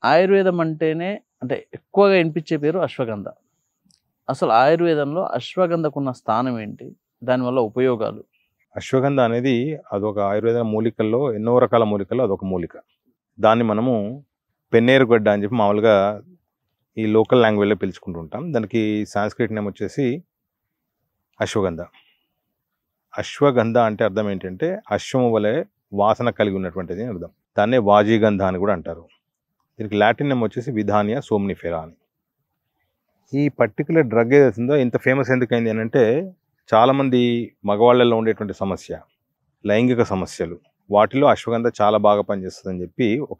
ఆయుర్వేదం అంటేనే అంటే ఎక్కువగా వినిపించే పేరు అశ్వగంధ అసలు ఆయుర్వేదంలో అశ్వగంధకున్న స్థానం ఏంటి దానివల్ల ఉపయోగాలు అశ్వగంధ అనేది అదొక ఆయుర్వేద మూలికల్లో ఎన్నో రకాల మూలికల్లో అదొక మూలిక దాన్ని మనము పెన్నేరు గడ్డ అని చెప్పి మామూలుగా ఈ లోకల్ లాంగ్వేజ్లో పిలుచుకుంటూ ఉంటాం దానికి సాంస్క్రిట్ నేమ్ వచ్చేసి అశ్వగంధ అశ్వగంధ అంటే అర్థం ఏంటంటే అశ్వము వలె వాసన కలిగి ఉన్నటువంటిది అని అర్థం దాన్నే వాజీగంధ అని కూడా అంటారు దీనికి లాటిన్ నేమ్ వచ్చేసి విధానియా సోమ్నిఫెరా అని ఈ పర్టికులర్ డ్రగ్ ఏదైతుందో ఇంత ఫేమస్ ఎందుకైంది అని అంటే చాలామంది మగవాళ్ళల్లో ఉండేటువంటి సమస్య లైంగిక సమస్యలు వాటిలో అశ్వగంధ చాలా బాగా పనిచేస్తుందని చెప్పి ఒక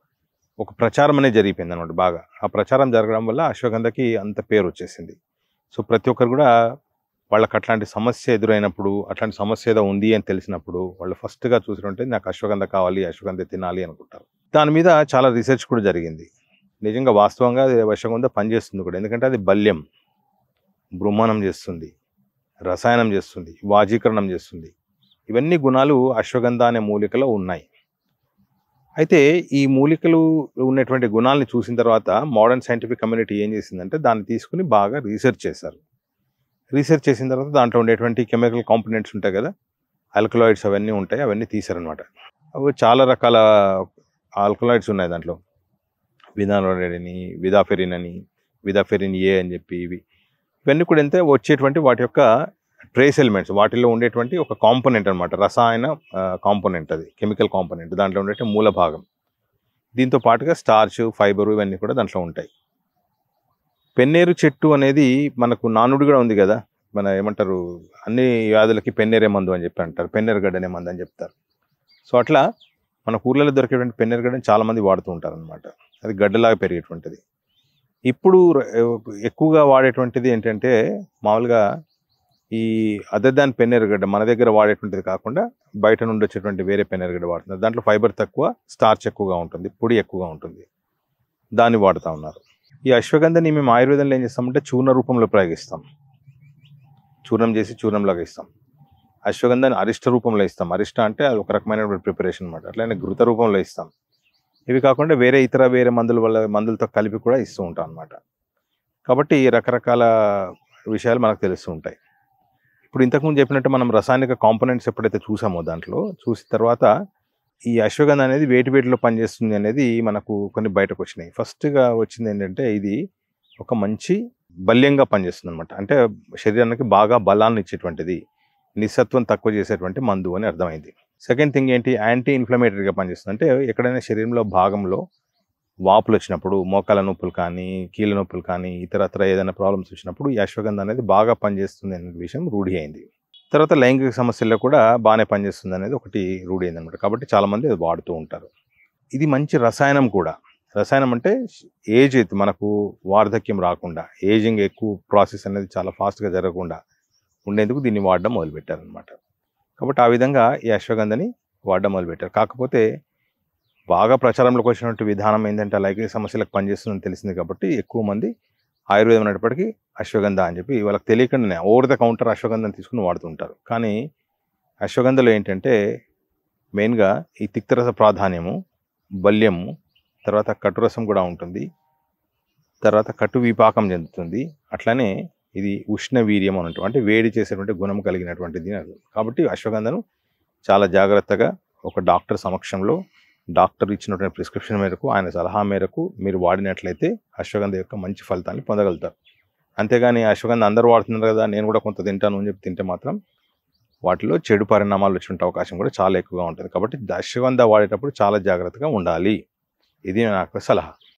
ఒక ప్రచారం అనేది జరిగిపోయింది అనమాట బాగా ఆ ప్రచారం జరగడం వల్ల అశ్వగంధకి అంత పేరు వచ్చేసింది సో ప్రతి ఒక్కరు కూడా వాళ్ళకి అట్లాంటి సమస్య ఎదురైనప్పుడు అట్లాంటి సమస్య ఏదో ఉంది అని తెలిసినప్పుడు వాళ్ళు ఫస్ట్గా చూసినట్టే నాకు అశ్వగంధ కావాలి అశ్వగంధ తినాలి అనుకుంటారు దాని మీద చాలా రీసెర్చ్ కూడా జరిగింది నిజంగా వాస్తవంగా అది అశ్వగంధ పనిచేస్తుంది కూడా ఎందుకంటే అది బల్యం బృహ్మణం చేస్తుంది రసాయనం చేస్తుంది వాజీకరణం చేస్తుంది ఇవన్నీ గుణాలు అశ్వగంధ అనే మూలికలో ఉన్నాయి అయితే ఈ మూలికలు ఉన్నటువంటి గుణాలని చూసిన తర్వాత మోడర్న్ సైంటిఫిక్ కమ్యూనిటీ ఏం చేసిందంటే దాన్ని తీసుకుని బాగా రీసెర్చ్ చేశారు రీసెర్చ్ చేసిన తర్వాత దాంట్లో ఉండేటువంటి కెమికల్ కాంపోనెంట్స్ ఉంటాయి కదా ఆల్కలాయిడ్స్ అవన్నీ ఉంటాయి అవన్నీ తీశారనమాట అవి చాలా రకాల ఆల్కలాయిడ్స్ ఉన్నాయి దాంట్లో విధానోడెడ్ అని విదాఫెరిన్ అని విదాఫెరిన్ ఏ అని చెప్పి ఇవి ఇవన్నీ కూడా ఎంత వచ్చేటువంటి వాటి యొక్క ట్రేస్ ఎలిమెంట్స్ వాటిలో ఉండేటువంటి ఒక కాంపోనెంట్ అనమాట రసాయన కాంపోనెంట్ అది కెమికల్ కాంపోనెంట్ దాంట్లో ఉండే మూల భాగం దీంతో పాటుగా స్టార్చ్ ఫైబర్ ఇవన్నీ కూడా దాంట్లో ఉంటాయి పెన్నేరు చెట్టు అనేది మనకు నానుడు కూడా ఉంది కదా మన ఏమంటారు అన్ని వ్యాధులకి పెన్నేరే మందు అని చెప్పి అంటారు పెన్నేరు గడ్డనే మందు అని చెప్తారు సో అట్లా మన ఊర్లలో దొరికేటువంటి పెన్నేరు గడ్డని చాలా మంది వాడుతూ ఉంటారు అనమాట అది గడ్డలాగా పెరిగేటువంటిది ఇప్పుడు ర- ఎక్కువగా వాడేటువంటిది ఏంటంటే మామూలుగా ఈ అదర్ దాన్ పెన్నెరగడ్డ మన దగ్గర వాడేటువంటిది కాకుండా బయట నుండి వచ్చేటువంటి వేరే పెన్నెరగడ్డ వాడుతున్నారు దాంట్లో ఫైబర్ తక్కువ స్టార్చ్ ఎక్కువగా ఉంటుంది పొడి ఎక్కువగా ఉంటుంది దాన్ని వాడుతూ ఉన్నారు ఈ అశ్వగంధని మేము ఆయుర్వేదంలో ఏం చేస్తామంటే చూర్ణ రూపంలో ప్రయోగిస్తాం చూర్ణం చేసి చూర్ణంలాగా ఇస్తాం అశ్వగంధాన్ని అరిష్ట రూపంలో ఇస్తాం అరిష్ట అంటే అది ఒక రకమైనటువంటి ప్రిపరేషన్ అనమాట అట్లనే ఘృత రూపంలో ఇస్తాం ఇవి కాకుండా వేరే ఇతర వేరే మందుల వల్ల మందులతో కలిపి కూడా ఇస్తూ ఉంటాం అనమాట కాబట్టి రకరకాల విషయాలు మనకు తెలుస్తూ ఉంటాయి ఇప్పుడు ఇంతకుముందు చెప్పినట్టు మనం రసాయనిక కాంపోనెంట్స్ ఎప్పుడైతే చూసామో దాంట్లో చూసిన తర్వాత ఈ అశ్వగంధ అనేది వేటి వేటిలో పనిచేస్తుంది అనేది మనకు కొన్ని బయటకు వచ్చినాయి ఫస్ట్గా వచ్చింది ఏంటంటే ఇది ఒక మంచి బల్యంగా పనిచేస్తుంది అనమాట అంటే శరీరానికి బాగా బలాన్ని ఇచ్చేటువంటిది నిస్సత్వం తక్కువ చేసేటువంటి మందు అని అర్థమైంది సెకండ్ థింగ్ ఏంటి యాంటీ ఇన్ఫ్లమేటరీగా పనిచేస్తుంది అంటే ఎక్కడైనా శరీరంలో భాగంలో వాపులు వచ్చినప్పుడు మోకాల నొప్పులు కానీ కీళ్ళ నొప్పులు కానీ ఇతరత్ర ఏదైనా ప్రాబ్లమ్స్ వచ్చినప్పుడు ఈ అశ్వగంధ అనేది బాగా పనిచేస్తుంది అనే విషయం రూఢి అయింది తర్వాత లైంగిక సమస్యల్లో కూడా బాగానే పనిచేస్తుంది అనేది ఒకటి రూఢి అయింది అనమాట కాబట్టి చాలామంది అది వాడుతూ ఉంటారు ఇది మంచి రసాయనం కూడా రసాయనం అంటే ఏజ్ అయితే మనకు వార్ధక్యం రాకుండా ఏజింగ్ ఎక్కువ ప్రాసెస్ అనేది చాలా ఫాస్ట్గా జరగకుండా ఉండేందుకు దీన్ని వాడడం మొదలుపెట్టారనమాట కాబట్టి ఆ విధంగా ఈ అశ్వగంధని వాడడం మొదలుపెట్టారు కాకపోతే బాగా ప్రచారంలోకి వచ్చినటువంటి విధానం ఏంటంటే లైంగిక సమస్యలకు పనిచేస్తుందని తెలిసింది కాబట్టి ఎక్కువ మంది ఆయుర్వేదం అనేటప్పటికీ అశ్వగంధ అని చెప్పి వాళ్ళకి తెలియకుండానే ఓవర్ ద కౌంటర్ అశ్వగంధం తీసుకుని వాడుతుంటారు కానీ అశ్వగంధలో ఏంటంటే మెయిన్గా ఈ తిక్తరస ప్రాధాన్యము బల్యము తర్వాత కటురసం కూడా ఉంటుంది తర్వాత కటు విపాకం చెందుతుంది అట్లనే ఇది ఉష్ణ వీర్యం అని అంటాం అంటే వేడి చేసేటువంటి గుణం కలిగినటువంటిది అని అర్థం. కాబట్టి అశ్వగంధను చాలా జాగ్రత్తగా ఒక డాక్టర్ సమక్షంలో డాక్టర్ ఇచ్చినటువంటి ప్రిస్క్రిప్షన్ మేరకు ఆయన సలహా మేరకు మీరు వాడినట్లయితే అశ్వగంధ యొక్క మంచి ఫలితాన్ని పొందగలుగుతారు అంతేగాని అశ్వగంధ అందరూ వాడుతున్నారు కదా నేను కూడా కొంత తింటాను అని చెప్పి తింటే మాత్రం వాటిలో చెడు పరిణామాలు వచ్చే అవకాశం కూడా చాలా ఎక్కువగా ఉంటుంది కాబట్టి అశ్వగంధ వాడేటప్పుడు చాలా జాగ్రత్తగా ఉండాలి ఇది నా యొక్క సలహా